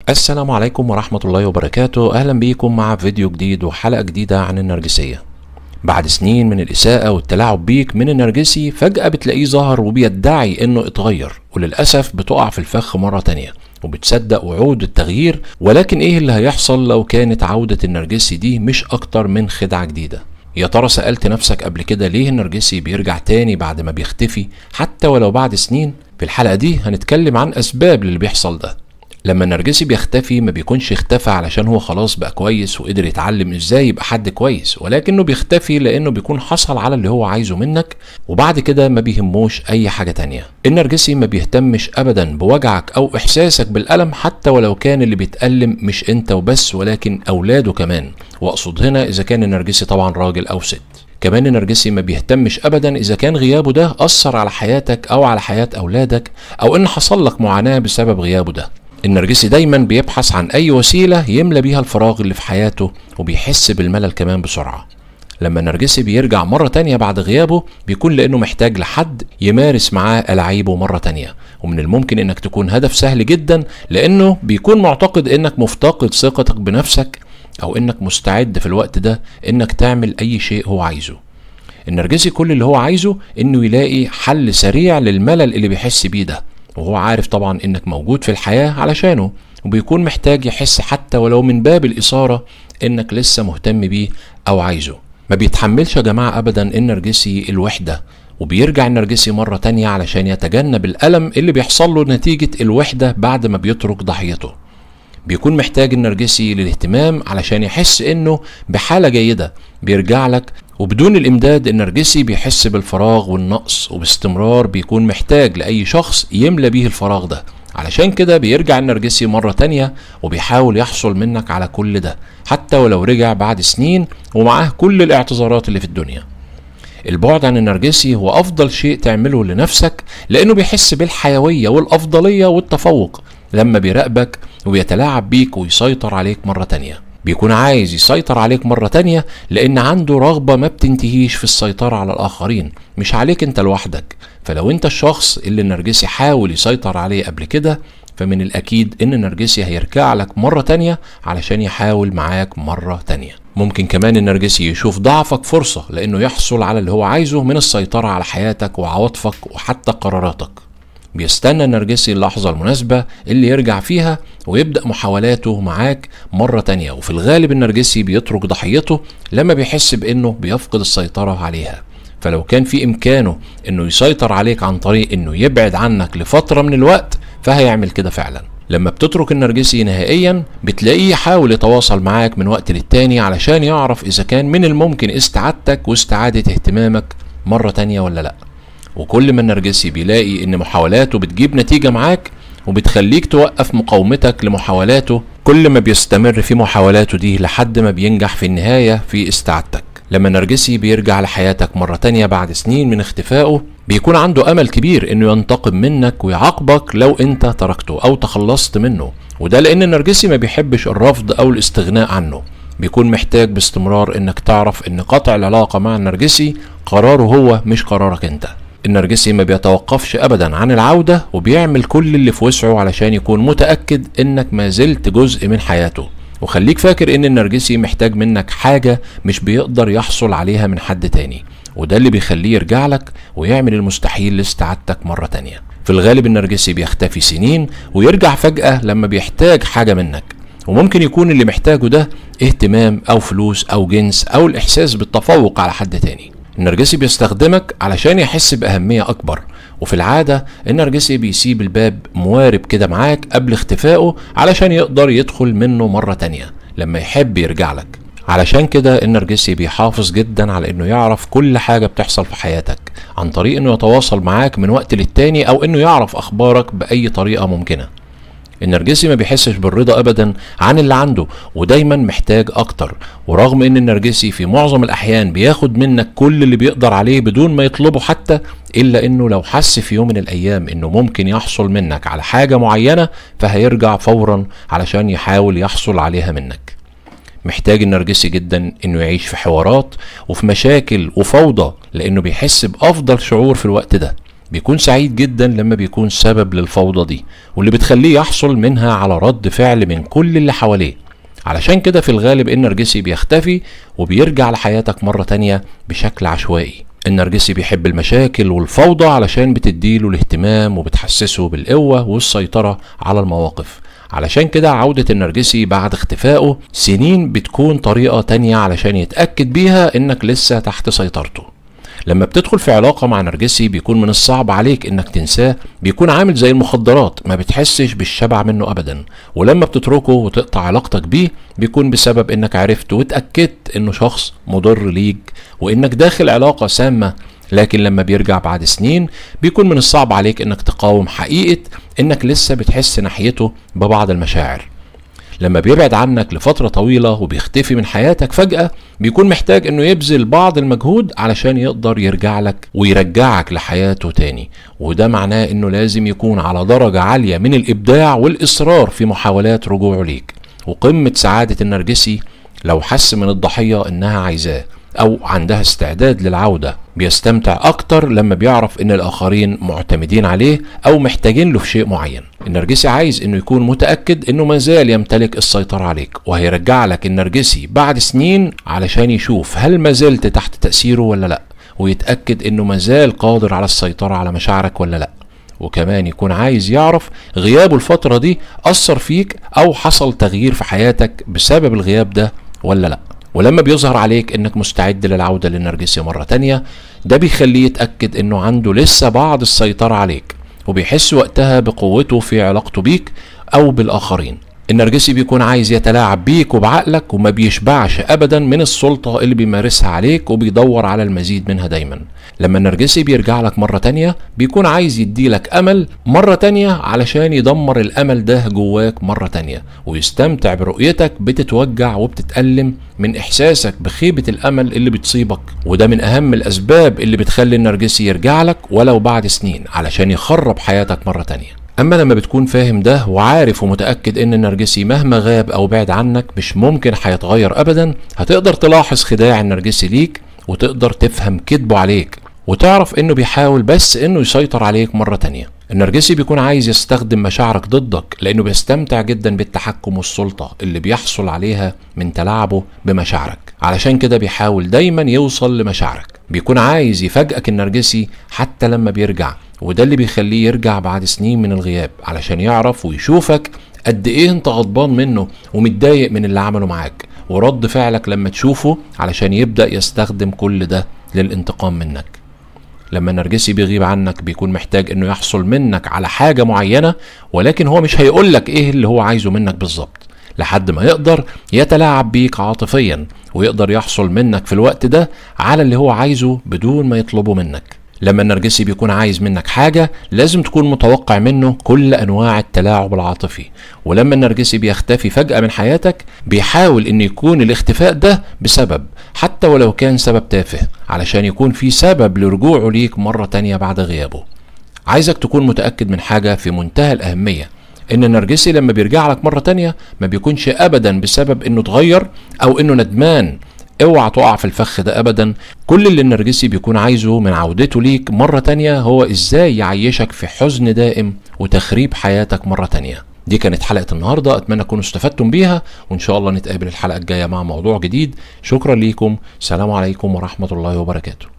السلام عليكم ورحمة الله وبركاته أهلا بيكم مع فيديو جديد وحلقة جديدة عن النرجسية بعد سنين من الإساءة والتلاعب بيك من النرجسي فجأة بتلاقيه ظهر وبيدعي إنه اتغير وللأسف بتقع في الفخ مرة تانية وبتصدق وعود التغيير ولكن إيه اللي هيحصل لو كانت عودة النرجسي دي مش أكتر من خدعة جديدة يا ترى سألت نفسك قبل كده ليه النرجسي بيرجع تاني بعد ما بيختفي حتى ولو بعد سنين في الحلقة دي هنتكلم عن أسباب للي بيحصل ده لما النرجسي بيختفي ما بيكونش اختفى علشان هو خلاص بقى كويس وقدر يتعلم ازاي يبقى حد كويس ولكنه بيختفي لانه بيكون حصل على اللي هو عايزه منك وبعد كده ما بيهموش اي حاجة تانية النرجسي ما بيهتمش ابدا بوجعك او احساسك بالالم حتى ولو كان اللي بيتألم مش انت وبس ولكن اولاده كمان واقصد هنا اذا كان النرجسي طبعا راجل او ست كمان النرجسي ما بيهتمش ابدا اذا كان غيابه ده اثر على حياتك او على حياة اولادك او ان حصل لك معاناة بسبب غيابه ده النرجسي دايما بيبحث عن اي وسيله يملى بيها الفراغ اللي في حياته وبيحس بالملل كمان بسرعه لما النرجسي بيرجع مرة تانية بعد غيابه بيكون لأنه محتاج لحد يمارس معاه ألعابه مرة تانية ومن الممكن إنك تكون هدف سهل جدا لأنه بيكون معتقد إنك مفتقد ثقتك بنفسك أو إنك مستعد في الوقت ده إنك تعمل أي شيء هو عايزه النرجسي كل اللي هو عايزه إنه يلاقي حل سريع للملل اللي بيحس بيه ده وهو عارف طبعا انك موجود في الحياة علشانه وبيكون محتاج يحس حتى ولو من باب الإثارة انك لسه مهتم بيه او عايزه ما بيتحملش يا جماعة ابدا النرجسي الوحدة وبيرجع النرجسي مرة تانية علشان يتجنب الألم اللي بيحصل له نتيجة الوحدة بعد ما بيترك ضحيته بيكون محتاج النرجسي للاهتمام علشان يحس انه بحالة جيدة بيرجع لك وبدون الامداد النرجسي بيحس بالفراغ والنقص وباستمرار بيكون محتاج لأي شخص يملى بيه الفراغ ده علشان كده بيرجع النرجسي مرة تانية وبيحاول يحصل منك على كل ده حتى ولو رجع بعد سنين ومعاه كل الاعتذارات اللي في الدنيا البعد عن النرجسي هو أفضل شيء تعمله لنفسك لأنه بيحس بالحيوية والأفضلية والتفوق لما بيراقبك وبيتلاعب بيك ويسيطر عليك مرة تانية بيكون عايز يسيطر عليك مرة تانية لأن عنده رغبة ما بتنتهيش في السيطرة على الآخرين مش عليك أنت لوحدك فلو أنت الشخص اللي النرجسي حاول يسيطر عليه قبل كده فمن الأكيد إن النرجسي هيرجع لك مرة تانية علشان يحاول معاك مرة تانية ممكن كمان النرجسي يشوف ضعفك فرصة لأنه يحصل على اللي هو عايزه من السيطرة على حياتك وعواطفك وحتى قراراتك بيستنى النرجسي اللحظة المناسبة اللي يرجع فيها ويبدأ محاولاته معاك مرة تانية وفي الغالب النرجسي بيترك ضحيته لما بيحس بأنه بيفقد السيطرة عليها فلو كان في إمكانه أنه يسيطر عليك عن طريق أنه يبعد عنك لفترة من الوقت فهيعمل كده فعلا لما بتترك النرجسي نهائيا بتلاقيه يحاول يتواصل معاك من وقت للتاني علشان يعرف إذا كان من الممكن استعادتك واستعادة اهتمامك مرة تانية ولا لأ وكل ما النرجسي بيلاقي ان محاولاته بتجيب نتيجة معاك وبتخليك توقف مقاومتك لمحاولاته كل ما بيستمر في محاولاته دي لحد ما بينجح في النهاية في استعادتك لما النرجسي بيرجع لحياتك مرة تانية بعد سنين من اختفائه بيكون عنده أمل كبير إنه ينتقم منك ويعاقبك لو أنت تركته أو تخلصت منه وده لأن النرجسي ما بيحبش الرفض أو الاستغناء عنه بيكون محتاج باستمرار إنك تعرف إن قطع العلاقة مع النرجسي قراره هو مش قرارك أنت النرجسي ما بيتوقفش ابدا عن العوده وبيعمل كل اللي في وسعه علشان يكون متاكد انك ما زلت جزء من حياته وخليك فاكر ان النرجسي محتاج منك حاجه مش بيقدر يحصل عليها من حد تاني وده اللي بيخليه يرجع لك ويعمل المستحيل لاستعادتك مره تانيه في الغالب النرجسي بيختفي سنين ويرجع فجاه لما بيحتاج حاجه منك وممكن يكون اللي محتاجه ده اهتمام او فلوس او جنس او الاحساس بالتفوق على حد تاني النرجسي بيستخدمك علشان يحس بأهمية أكبر وفي العادة النرجسي بيسيب الباب موارب كده معاك قبل اختفائه علشان يقدر يدخل منه مرة تانية لما يحب يرجع لك علشان كده النرجسي بيحافظ جدا على انه يعرف كل حاجة بتحصل في حياتك عن طريق انه يتواصل معاك من وقت للتاني او انه يعرف اخبارك بأي طريقة ممكنة النرجسي ما بيحسش بالرضا ابدا عن اللي عنده ودايما محتاج اكتر ورغم ان النرجسي في معظم الاحيان بياخد منك كل اللي بيقدر عليه بدون ما يطلبه حتى الا انه لو حس في يوم من الايام انه ممكن يحصل منك على حاجه معينه فهيرجع فورا علشان يحاول يحصل عليها منك محتاج النرجسي جدا انه يعيش في حوارات وفي مشاكل وفوضى لانه بيحس بافضل شعور في الوقت ده بيكون سعيد جدا لما بيكون سبب للفوضى دي واللي بتخليه يحصل منها على رد فعل من كل اللي حواليه علشان كده في الغالب النرجسي بيختفي وبيرجع لحياتك مرة تانية بشكل عشوائي النرجسي بيحب المشاكل والفوضى علشان بتديله الاهتمام وبتحسسه بالقوة والسيطرة على المواقف علشان كده عودة النرجسي بعد اختفائه سنين بتكون طريقة تانية علشان يتأكد بيها انك لسه تحت سيطرته لما بتدخل في علاقة مع نرجسي بيكون من الصعب عليك انك تنساه بيكون عامل زي المخدرات ما بتحسش بالشبع منه ابدا ولما بتتركه وتقطع علاقتك بيه بيكون بسبب انك عرفت واتأكدت انه شخص مضر ليك وانك داخل علاقة سامة لكن لما بيرجع بعد سنين بيكون من الصعب عليك انك تقاوم حقيقة انك لسه بتحس ناحيته ببعض المشاعر لما بيبعد عنك لفترة طويلة وبيختفي من حياتك فجأة بيكون محتاج انه يبذل بعض المجهود علشان يقدر يرجع لك ويرجعك لحياته تاني وده معناه انه لازم يكون على درجة عالية من الابداع والاصرار في محاولات رجوعه ليك وقمة سعادة النرجسي لو حس من الضحية انها عايزاه او عندها استعداد للعودة بيستمتع اكتر لما بيعرف ان الاخرين معتمدين عليه او محتاجين له في شيء معين النرجسي عايز انه يكون متأكد انه مازال يمتلك السيطرة عليك وهيرجع لك النرجسي بعد سنين علشان يشوف هل ما زلت تحت تأثيره ولا لا ويتأكد انه مازال قادر على السيطرة على مشاعرك ولا لا وكمان يكون عايز يعرف غيابه الفترة دي أثر فيك أو حصل تغيير في حياتك بسبب الغياب ده ولا لأ ولما بيظهر عليك انك مستعد للعودة للنرجسي مرة تانية ده بيخليه يتأكد انه عنده لسه بعض السيطرة عليك وبيحس وقتها بقوته في علاقته بيك او بالاخرين النرجسي بيكون عايز يتلاعب بيك وبعقلك وما بيشبعش ابدا من السلطة اللي بيمارسها عليك وبيدور على المزيد منها دايما لما النرجسي بيرجع لك مرة تانية بيكون عايز يديلك امل مرة تانية علشان يدمر الامل ده جواك مرة تانية ويستمتع برؤيتك بتتوجع وبتتألم من احساسك بخيبة الامل اللي بتصيبك وده من اهم الاسباب اللي بتخلي النرجسي يرجع لك ولو بعد سنين علشان يخرب حياتك مرة تانية اما لما بتكون فاهم ده وعارف ومتاكد ان النرجسي مهما غاب او بعد عنك مش ممكن هيتغير ابدا هتقدر تلاحظ خداع النرجسي ليك وتقدر تفهم كذبه عليك وتعرف انه بيحاول بس انه يسيطر عليك مرة تانية النرجسي بيكون عايز يستخدم مشاعرك ضدك لانه بيستمتع جدا بالتحكم والسلطة اللي بيحصل عليها من تلاعبه بمشاعرك علشان كده بيحاول دايما يوصل لمشاعرك بيكون عايز يفاجئك النرجسي حتى لما بيرجع وده اللي بيخليه يرجع بعد سنين من الغياب علشان يعرف ويشوفك قد ايه انت غضبان منه ومتضايق من اللي عمله معاك ورد فعلك لما تشوفه علشان يبدأ يستخدم كل ده للانتقام منك لما النرجسي بيغيب عنك بيكون محتاج انه يحصل منك على حاجة معينة ولكن هو مش هيقولك ايه اللي هو عايزه منك بالظبط لحد ما يقدر يتلاعب بيك عاطفيا ويقدر يحصل منك في الوقت ده على اللي هو عايزه بدون ما يطلبه منك لما النرجسي بيكون عايز منك حاجة لازم تكون متوقع منه كل أنواع التلاعب العاطفي ولما النرجسي بيختفي فجأة من حياتك بيحاول إن يكون الاختفاء ده بسبب حتى ولو كان سبب تافه علشان يكون في سبب لرجوعه ليك مرة تانية بعد غيابه عايزك تكون متأكد من حاجة في منتهى الأهمية ان النرجسي لما بيرجع لك مرة تانية ما بيكونش ابدا بسبب انه اتغير او انه ندمان اوعى تقع في الفخ ده ابدا كل اللي النرجسي بيكون عايزه من عودته ليك مرة تانية هو ازاي يعيشك في حزن دائم وتخريب حياتك مرة تانية دي كانت حلقة النهاردة أتمنى تكونوا استفدتم بيها وإن شاء الله نتقابل الحلقة الجاية مع موضوع جديد شكرا ليكم سلام عليكم ورحمة الله وبركاته